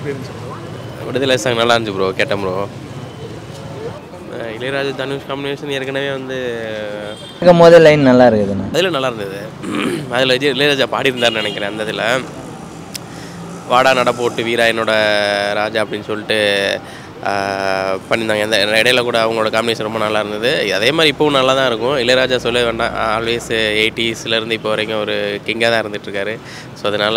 விடுதலை சாங் நல்லா இருந்துச்சு ப்ரோ கேட்டேன் ப்ரோ இளையராஜா தனுஷ் காம்பினேஷன் ஏற்கனவே வந்து கேட்கும் போது லைன் நல்லா இருக்குதுண்ணா அதில் நல்லா இருந்தது அதில் விஜய் இளையராஜா பாடியிருந்தாருன்னு நினைக்கிறேன் அந்த இதில் வாடா நட போட்டு வீரா என்னோட ராஜா அப்படின்னு சொல்லிட்டு ஆஹ், பண்ணியிருந்தாங்க இந்த இடையில கூட அவங்களோட காம்பினேஷன் ரொம்ப நல்லா இருந்தது அதே மாதிரி இப்போவும் நல்லா தான் இருக்கும் இளையராஜா சொல்ல வேண்டாம் ஆல்வேஸ் எயிட்டிஸ்லேருந்து இப்போ வரைக்கும் ஒரு கிங்காக தான் இருந்துகிட்ருக்காரு ஸோ அதனால்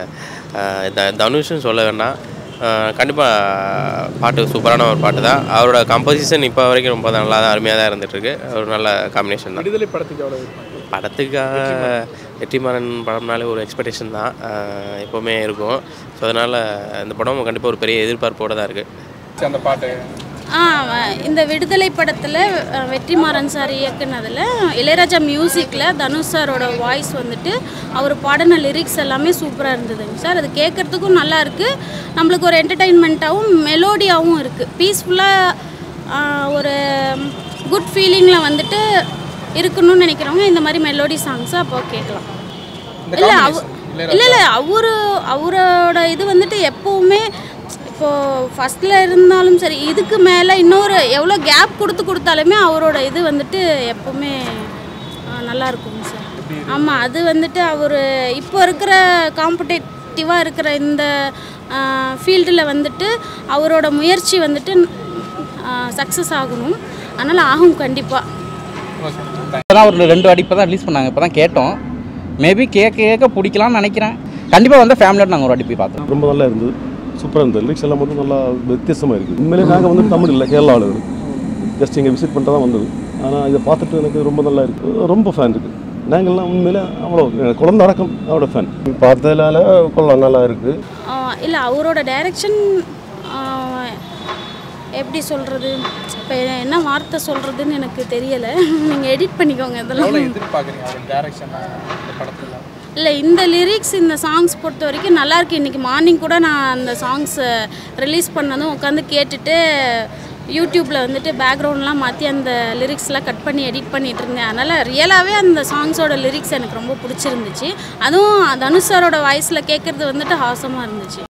த தனுஷும் சொல்ல வேண்டாம் கண்டிப்பாக பாட்டு சூப்பரான ஒரு பாட்டு தான் அவரோட கம்போசிஷன் இப்போ வரைக்கும் ரொம்ப நல்லா தான் அருமையாக தான் இருந்துகிட்ருக்கு ஒரு நல்ல காம்பினேஷன் தான் விடுதலை படத்துக்கு எவ்வளோ படத்துக்காக வெற்றிமாறன் படம்னாலே ஒரு எக்ஸ்பெக்டேஷன் தான் ஆஹ் எப்போவுமே இருக்கும் ஸோ அதனால் இந்த படம் கண்டிப்பாக ஒரு பெரிய எதிர்பார்ப்போடு தான் இருக்குது அந்த பாட்டு ஆ வ- இந்த விடுதலை படத்தில் வெற்றிமாறன் சார் இயக்குனதில் இளையராஜா மியூசிக்கில் தனுஷ் சாரோட வாய்ஸ் வந்துட்டு அவர் பாடின லிரிக்ஸ் எல்லாமே சூப்பராக இருந்ததுங்க சார் அது கேட்குறதுக்கும் நல்லா இருக்குது நம்மளுக்கு ஒரு என்டர்டெயின்மெண்ட்டாகவும் மெலோடியாகவும் இருக்குது பீஸ்ஃபுல்லாக ஒரு குட் ஃபீலிங்கில் வந்துட்டு இருக்கணும்னு நினைக்கிறவங்க இந்த மாதிரி மெலோடி சாங்ஸை அப்போ கேட்கலாம் இல்லை அவ இல்லை இல்லை அவரு அவரோட இது வந்துட்டு எப்போவுமே இப்போது ஃபஸ்ட்டில் இருந்தாலும் சரி இதுக்கு மேலே இன்னொரு எவ்வளோ கேப் கொடுத்து கொடுத்தாலுமே அவரோட இது வந்துட்டு எப்போவுமே ஆ, நல்லா இருக்குங்க சார் ஆமாம் அது வந்துட்டு அவர் இப்போ இருக்கிற காம்படேட்டிவாக இருக்கிற இந்த ஃபீல்டில் வந்துட்டு அவரோட முயற்சி வந்துட்டு சக்ஸஸ் ஆகணும் அதனால் ஆகும் கண்டிப்பாக இப்போதான் ஒரு ரெண்டு வாட்டி இப்போ தான் ரிலீஸ் பண்ணாங்க இப்போ தான் கேட்டோம் மேபி கேட்க கேட்க பிடிக்கலாம்னு நினைக்கிறேன் கண்டிப்பாக வந்து ஃபேமிலியோட நாங்கள் ஒரு வாட்டி போய் பார்த்தோம் ரொம்ப நல்லா இருந்தது சூப்பராக இருந்தது லிரிக்ஸ் எல்லாம் மட்டும் நல்லா வித்தியாசமாக இருக்குது உண்மையிலே நாங்கள் வந்து தமிழ் இல்லை கேரளா ஆளுகள் ஜஸ்ட் இங்கே விசிட் பண்ணிட்டு தான் வந்தது ஆனால் இதை பார்த்துட்டு எனக்கு ரொம்ப நல்லா இருக்குது ரொம்ப ஃபேன் இருக்குது நாங்கள்லாம் உண்மையிலே அவ்வளோ குழந்தை அடக்கம் அவரோட ஃபேன் பார்த்ததுனால கொள்ளம் நல்லா இருக்குது இல்லை அவரோட டைரக்ஷன் எப்படி சொல்கிறது இப்போ என்ன வார்த்தை சொல்கிறதுன்னு எனக்கு தெரியலை நீங்கள் எடிட் பண்ணிக்கோங்க எவ்வளோ இதெல்லாம் எதிர்பார்க்குறீங்க அவரோட டேரக்ஷன் இந்த படத்தில் இல்லை இந்த லிரிக்ஸ் இந்த சாங்ஸ் பொறுத்த வரைக்கும் நல்லா இருக்கு இன்றைக்கி மார்னிங் கூட நான் அந்த சாங்ஸ் ரிலீஸ் பண்ணதும் உட்காந்து கேட்டுட்டு யூடியூப்பில் வந்துட்டு பேக்ரவுண்ட்லாம் மாற்றி அந்த லிரிக்ஸ்லாம் கட் பண்ணி எடிட் பண்ணிட்டு இருந்தேன் அதனால் ரியலாகவே அந்த சாங்ஸோட லிரிக்ஸ் எனக்கு ரொம்ப பிடிச்சிருந்துச்சு அதுவும் தனுஷ் சாரோட வாய்ஸில் கேட்குறது வந்துட்டு ஹாசமாக இருந்துச்சு